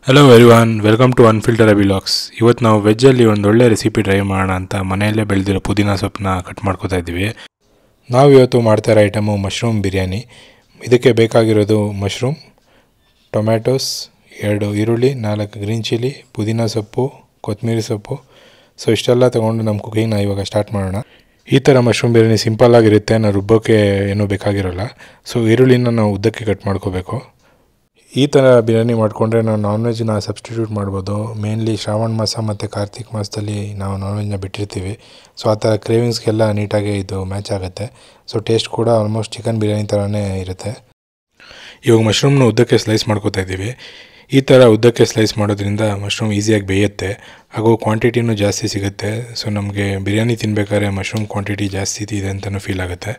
hello everyone welcome to unfiltered ಅಬಿಲಾಕ್ಸ್ ಇವತ್ತು ನಾವು ವೆಜ್ಜಲ್ಲಿ ಒಂದು ಒಳ್ಳೆ ರೆಸಿಪಿ ಟ್ರೈ ಮಾಡೋಣ ಅಂತ ಮನೆಯಲ್ಲೇ ಬೆಳೆದಿರೋ ಪುದೀನ ಸೊಪ್ಪನ್ನ ಕಟ್ ಮಾಡ್ಕೋತಾ ಇದ್ದೀವಿ ನಾವು ಇವತ್ತು ಮಾಡ್ತಾ ಇರೋ ಐಟಮು ಮಶ್ರೂಮ್ ಬಿರಿಯಾನಿ ಇದಕ್ಕೆ ಬೇಕಾಗಿರೋದು ಮಶ್ರೂಮ್ ಟೊಮ್ಯಾಟೋಸ್ ಎರಡು ಈರುಳ್ಳಿ ನಾಲ್ಕು ಗ್ರೀನ್ ಚಿಲ್ಲಿ ಪುದೀನ ಸೊಪ್ಪು ಕೊತ್ತಂಬರಿ ಸೊಪ್ಪು ಸೊ ಇಷ್ಟೆಲ್ಲ ತೊಗೊಂಡು ನಮ್ಮ ಕುಕಿಂಗ್ನ ಇವಾಗ ಸ್ಟಾರ್ಟ್ ಮಾಡೋಣ ಈ ಥರ ಮಶ್ರೂಮ್ ಬಿರಿಯಾನಿ ಸಿಂಪಲ್ ಆಗಿರುತ್ತೆ ನಾವು ರುಬ್ಬೋಕ್ಕೆ ಏನೂ ಬೇಕಾಗಿರೋಲ್ಲ ಸೊ ಈರುಳ್ಳಿನ ನಾವು ಉದ್ದಕ್ಕೆ ಕಟ್ ಮಾಡ್ಕೋಬೇಕು ಈ ಥರ ಬಿರಿಯಾನಿ ಮಾಡಿಕೊಂಡ್ರೆ ನಾವು ನಾನ್ ವೆಜ್ನ ಸಬ್ಸ್ಟಿಟ್ಯೂಟ್ ಮಾಡ್ಬೋದು ಮೇನ್ಲಿ ಶ್ರಾವಣ ಮಾಸ ಮತ್ತು ಕಾರ್ತಿಕ್ ಮಾಸದಲ್ಲಿ ನಾವು ನಾನ್ ವೆಜ್ನ ಬಿಟ್ಟಿರ್ತೀವಿ ಸೊ ಆ ಥರ ಕ್ರೇವಿಂಗ್ಸ್ಗೆಲ್ಲ ನೀಟಾಗಿ ಇದು ಮ್ಯಾಚ್ ಆಗುತ್ತೆ ಸೊ ಟೇಸ್ಟ್ ಕೂಡ ಆಲ್ಮೋಸ್ಟ್ ಚಿಕನ್ ಬಿರಿಯಾನಿ ಥರನೇ ಇರುತ್ತೆ ಇವಾಗ ಮಶ್ರೂಮ್ನ ಉದ್ದಕ್ಕೆ ಸ್ಲೈಸ್ ಮಾಡ್ಕೋತಾ ಇದ್ದೀವಿ ಈ ಥರ ಉದ್ದಕ್ಕೆ ಸ್ಲೈಸ್ ಮಾಡೋದ್ರಿಂದ ಮಶ್ರೂಮ್ ಈಸಿಯಾಗಿ ಬೇಯುತ್ತೆ ಹಾಗೂ ಕ್ವಾಂಟಿಟಿನೂ ಜಾಸ್ತಿ ಸಿಗುತ್ತೆ ಸೊ ನಮಗೆ ಬಿರಿಯಾನಿ ತಿನ್ಬೇಕಾದ್ರೆ ಮಶ್ರೂಮ್ ಕ್ವಾಂಟಿಟಿ ಜಾಸ್ತಿ ಇದೆ ಅಂತಲೂ ಫೀಲ್ ಆಗುತ್ತೆ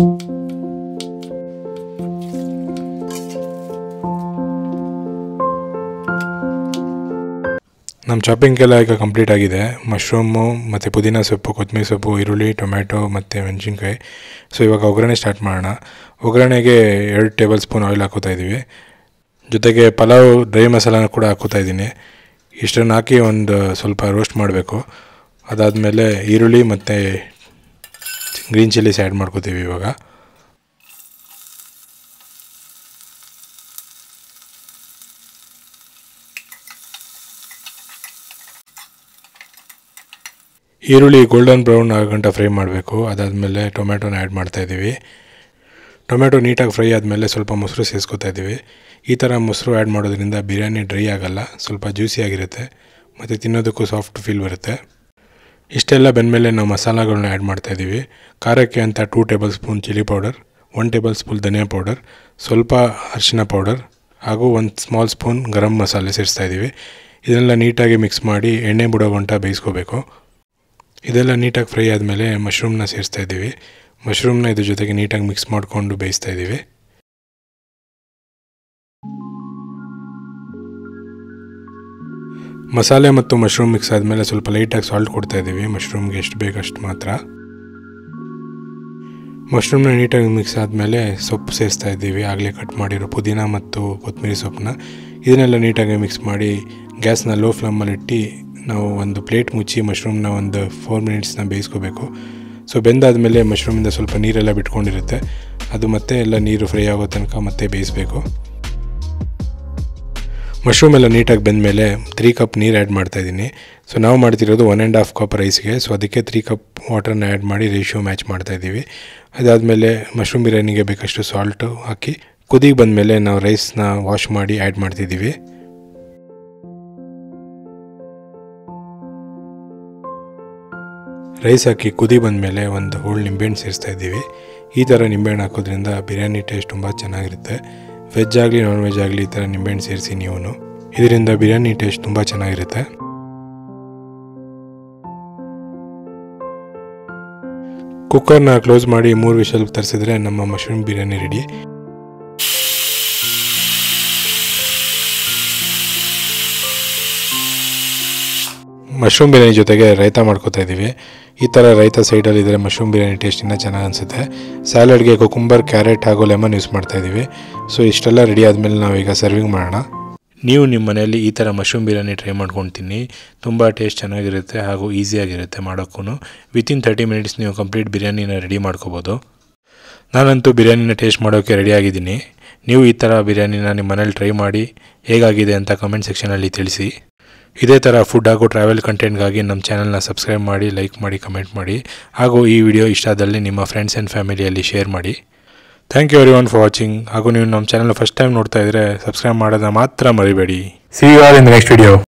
ನಮ್ಮ ಶಾಪಿಂಗ್ ಎಲ್ಲ ಈಗ ಕಂಪ್ಲೀಟ್ ಆಗಿದೆ ಮಶ್ರೂಮು ಮತ್ತು ಪುದೀನ ಸೊಪ್ಪು ಕೊತ್ತಂಬರಿ ಸೊಪ್ಪು ಈರುಳ್ಳಿ ಟೊಮ್ಯಾಟೊ ಮತ್ತು ಮೆಣಸಿನ್ಕಾಯಿ ಸೊ ಇವಾಗ ಒಗ್ಗರಣೆ ಸ್ಟಾರ್ಟ್ ಮಾಡೋಣ ಒಗ್ಗರಣೆಗೆ ಎರಡು ಟೇಬಲ್ ಸ್ಪೂನ್ ಆಯಿಲ್ ಹಾಕೋತಾ ಇದ್ದೀವಿ ಜೊತೆಗೆ ಪಲಾವ್ ಡ್ರೈ ಮಸಾಲಾನ ಕೂಡ ಹಾಕೋತಾ ಇದ್ದೀನಿ ಇಷ್ಟನ್ನು ಹಾಕಿ ಒಂದು ಸ್ವಲ್ಪ ರೋಸ್ಟ್ ಮಾಡಬೇಕು ಅದಾದಮೇಲೆ ಈರುಳ್ಳಿ ಮತ್ತು ಗ್ರೀನ್ ಚಿಲ್ಲೀಸ್ ಆ್ಯಡ್ ಮಾಡ್ಕೋತೀವಿ ಇವಾಗ ಈರುಳ್ಳಿ ಗೋಲ್ಡನ್ ಬ್ರೌನ್ ಆಗೋ ಗಂಟ ಫ್ರೈ ಮಾಡಬೇಕು ಅದಾದಮೇಲೆ ಟೊಮ್ಯಾಟೊನ ಆ್ಯಡ್ ಮಾಡ್ತಾಯಿದ್ದೀವಿ ಟೊಮೆಟೊ ನೀಟಾಗಿ ಫ್ರೈ ಆದಮೇಲೆ ಸ್ವಲ್ಪ ಮೊಸರು ಸೇರಿಸ್ಕೊತಾ ಇದ್ದೀವಿ ಈ ಥರ ಮೊಸರು ಆ್ಯಡ್ ಮಾಡೋದ್ರಿಂದ ಬಿರಿಯಾನಿ ಡ್ರೈ ಆಗೋಲ್ಲ ಸ್ವಲ್ಪ ಜ್ಯೂಸಿ ಆಗಿರುತ್ತೆ ಮತ್ತು ತಿನ್ನೋದಕ್ಕೂ ಸಾಫ್ಟ್ ಫೀಲ್ ಬರುತ್ತೆ ಇಷ್ಟೆಲ್ಲ ಬೆಂದಮೇಲೆ ನಾವು ಮಸಾಲಗಳನ್ನ ಆ್ಯಡ್ ಮಾಡ್ತಾಯಿದ್ದೀವಿ ಖಾರಕ್ಕೆ ಅಂತ two tablespoon chilli powder one tablespoon ಧನಿಯಾ ಪೌಡರ್ ಸ್ವಲ್ಪ ಅರಿಶಿನ ಪೌಡರ್ ಹಾಗೂ ಒಂದು ಸ್ಮಾಲ್ ಸ್ಪೂನ್ ಗರಂ ಮಸಾಲೆ ಸೇರಿಸ್ತಾ ಇದ್ದೀವಿ ಇದನ್ನೆಲ್ಲ ನೀಟಾಗಿ ಮಿಕ್ಸ್ ಮಾಡಿ ಎಣ್ಣೆ ಬಿಡೋ ಗಂಟ ಬೇಯಿಸ್ಕೋಬೇಕು ಇದೆಲ್ಲ ನೀಟಾಗಿ ಫ್ರೈ ಆದಮೇಲೆ ಮಶ್ರೂಮ್ನ ಸೇರಿಸ್ತಾ ಇದ್ದೀವಿ ಮಶ್ರೂಮ್ನ ಇದ್ರ ಜೊತೆಗೆ ನೀಟಾಗಿ ಮಿಕ್ಸ್ ಮಾಡಿಕೊಂಡು ಬೇಯಿಸ್ತಾ ಇದ್ದೀವಿ ಮಸಾಲೆ ಮತ್ತು ಮಶ್ರೂಮ್ ಮಿಕ್ಸ್ ಆದಮೇಲೆ ಸ್ವಲ್ಪ ಲೈಟಾಗಿ ಸಾಲ್ಟ್ ಕೊಡ್ತಾ ಇದ್ದೀವಿ ಮಶ್ರೂಮ್ಗೆ ಎಷ್ಟು ಬೇಕಷ್ಟು ಮಾತ್ರ ಮಶ್ರೂಮ್ನ ನೀಟಾಗಿ ಮಿಕ್ಸ್ ಆದಮೇಲೆ ಸೊಪ್ಪು ಸೇರಿಸ್ತಾ ಇದ್ದೀವಿ ಆಗಲೇ ಕಟ್ ಮಾಡಿರೋ ಪುದೀನ ಮತ್ತು ಕೊತ್ತಂಬರಿ ಸೊಪ್ಪನ್ನ ಇದನ್ನೆಲ್ಲ ನೀಟಾಗಿ ಮಿಕ್ಸ್ ಮಾಡಿ ಗ್ಯಾಸ್ನ ಲೋ ಫ್ಲೇಮಲ್ಲಿ ಇಟ್ಟು ನಾವು ಒಂದು ಪ್ಲೇಟ್ ಮುಚ್ಚಿ ಮಶ್ರೂಮ್ನ ಒಂದು ಫೋರ್ ಮಿನಿಟ್ಸ್ನ ಬೇಯಿಸ್ಕೋಬೇಕು ಸೊ ಬೆಂದಾದಮೇಲೆ ಮಶ್ರೂಮಿಂದ ಸ್ವಲ್ಪ ನೀರೆಲ್ಲ ಬಿಟ್ಕೊಂಡಿರುತ್ತೆ ಅದು ಮತ್ತೆ ಎಲ್ಲ ನೀರು ಫ್ರೈ ಆಗೋ ತನಕ ಮತ್ತೆ ಬೇಯಿಸಬೇಕು ಮಶ್ರೂಮ್ ಎಲ್ಲ ನೀಟಾಗಿ ಬೆಂದಮೇಲೆ ತ್ರೀ ಕಪ್ ನೀರು ಆ್ಯಡ್ ಮಾಡ್ತಾಯಿದ್ದೀನಿ ಸೊ ನಾವು ಮಾಡ್ತಿರೋದು ಒನ್ ಆ್ಯಂಡ್ ಹಾಫ್ ಕಪ್ ರೈಸ್ಗೆ ಸೊ ಅದಕ್ಕೆ ತ್ರೀ ಕಪ್ ವಾಟರ್ನ ಆ್ಯಡ್ ಮಾಡಿ ರೇಷಿಯೋ ಮ್ಯಾಚ್ ಮಾಡ್ತಾಯಿದ್ದೀವಿ ಅದಾದಮೇಲೆ ಮಶ್ರೂಮ್ ಬಿರಿಯಾನಿಗೆ ಬೇಕಷ್ಟು ಸಾಲ್ಟು ಹಾಕಿ ಕುದಿಗೆ ಬಂದಮೇಲೆ ನಾವು ರೈಸ್ನ ವಾಶ್ ಮಾಡಿ ಆ್ಯಡ್ ಮಾಡ್ತಿದ್ದೀವಿ ರೈಸ್ ಹಾಕಿ ಕುದಿ ಬಂದಮೇಲೆ ಒಂದು ಹೋಳು ನಿಂಬೆಹಣ್ಣು ಸೇರಿಸ್ತಾ ಇದ್ದೀವಿ ಈ ಥರ ನಿಂಬೆಹಣ್ಣು ಹಾಕೋದ್ರಿಂದ ಬಿರಿಯಾನಿ ಟೇಸ್ಟ್ ತುಂಬ ಚೆನ್ನಾಗಿರುತ್ತೆ ವೆಜ್ ಆಗಲಿ ನಾನ್ ವೆಜ್ ಆಗಲಿ ಈ ಥರ ನಿಂಬೆಹಣ್ಣು ಸೇರಿಸಿ ನೀವು ಇದರಿಂದ ಬಿರಿಯಾನಿ ಟೇಸ್ಟ್ ತುಂಬ ಚೆನ್ನಾಗಿರುತ್ತೆ ಕುಕ್ಕರ್ನ ಕ್ಲೋಸ್ ಮಾಡಿ ಮೂರು ವಿಷಲ್ ತರಿಸಿದ್ರೆ ನಮ್ಮ mushroom biryani ready mushroom biryani ಜೊತೆಗೆ ರೈತ ಮಾಡ್ಕೋತಾ ಇದ್ದೀವಿ ಈ ಥರ ರೈತ ಸೈಡಲ್ಲಿ ಇದ್ದರೆ ಮಶ್ರೂಮ್ ಬಿರಿಯಾನಿ ಟೇಸ್ಟ್ ಇನ್ನೂ ಚೆನ್ನಾಗಿ ಅನಿಸುತ್ತೆ ಸ್ಯಾಲಡ್ಗೆ ಕೊಕುಂಬರ್ ಕ್ಯಾರೆಟ್ ಹಾಗೂ ಲೆಮನ್ ಯೂಸ್ ಮಾಡ್ತಾ ಇದ್ದೀವಿ ಸೊ ಇಷ್ಟೆಲ್ಲ ರೆಡಿ ಆದಮೇಲೆ ನಾವೀಗ ಸರ್ವಿಂಗ್ ಮಾಡೋಣ ನೀವು ನಿಮ್ಮ ಮನೆಯಲ್ಲಿ ಈ ಥರ ಮಶ್ರೂಮ್ ಬಿರಿಯಾನಿ ಟ್ರೈ ಮಾಡ್ಕೊತೀನಿ ತುಂಬ ಟೇಸ್ಟ್ ಚೆನ್ನಾಗಿರುತ್ತೆ ಹಾಗೂ ಈಸಿಯಾಗಿರುತ್ತೆ ಮಾಡೋಕ್ಕೂ ವಿತಿನ್ ತರ್ಟಿ ಮಿನಿಟ್ಸ್ ನೀವು ಕಂಪ್ಲೀಟ್ ಬಿರಿಯಾನಿನ ರೆಡಿ ಮಾಡ್ಕೋಬೋದು ನಾನಂತೂ ಬಿರಿಯಾನಿನ ಟೇಸ್ಟ್ ಮಾಡೋಕ್ಕೆ ರೆಡಿಯಾಗಿದ್ದೀನಿ ನೀವು ಈ ಥರ ಬಿರಿಯಾನಿನ ನಿಮ್ಮ ಮನೇಲಿ ಟ್ರೈ ಮಾಡಿ ಹೇಗಾಗಿದೆ ಅಂತ ಕಮೆಂಟ್ ಸೆಕ್ಷನಲ್ಲಿ ತಿಳಿಸಿ ಇದೇ ಥರ ಫುಡ್ ಹಾಗೂ ಟ್ರಾವೆಲ್ ಕಂಟೆಂಟ್ಗಾಗಿ ನಮ್ಮ ಚಾನಲ್ನ ಸಬ್ಸ್ಕ್ರೈಬ್ ಮಾಡಿ ಲೈಕ್ ಮಾಡಿ ಕಮೆಂಟ್ ಮಾಡಿ ಹಾಗೂ ಈ ವಿಡಿಯೋ ಇಷ್ಟ ಆದಲ್ಲಿ ನಿಮ್ಮ ಫ್ರೆಂಡ್ಸ್ ಆ್ಯಂಡ್ ಫ್ಯಾಮಿಲಿಯಲ್ಲಿ ಶೇರ್ ಮಾಡಿ thank you everyone for watching ಹಾಗೂ ನೀವು ನಮ್ಮ ಚಾನಲ್ ಫಸ್ಟ್ ಟೈಮ್ ನೋಡ್ತಾ ಇದ್ದರೆ ಸಬ್ಸ್ಕ್ರೈಬ್ ಮಾಡೋದನ್ನ ಮಾತ್ರ ಮರಿಬೇಡಿ see you are in next video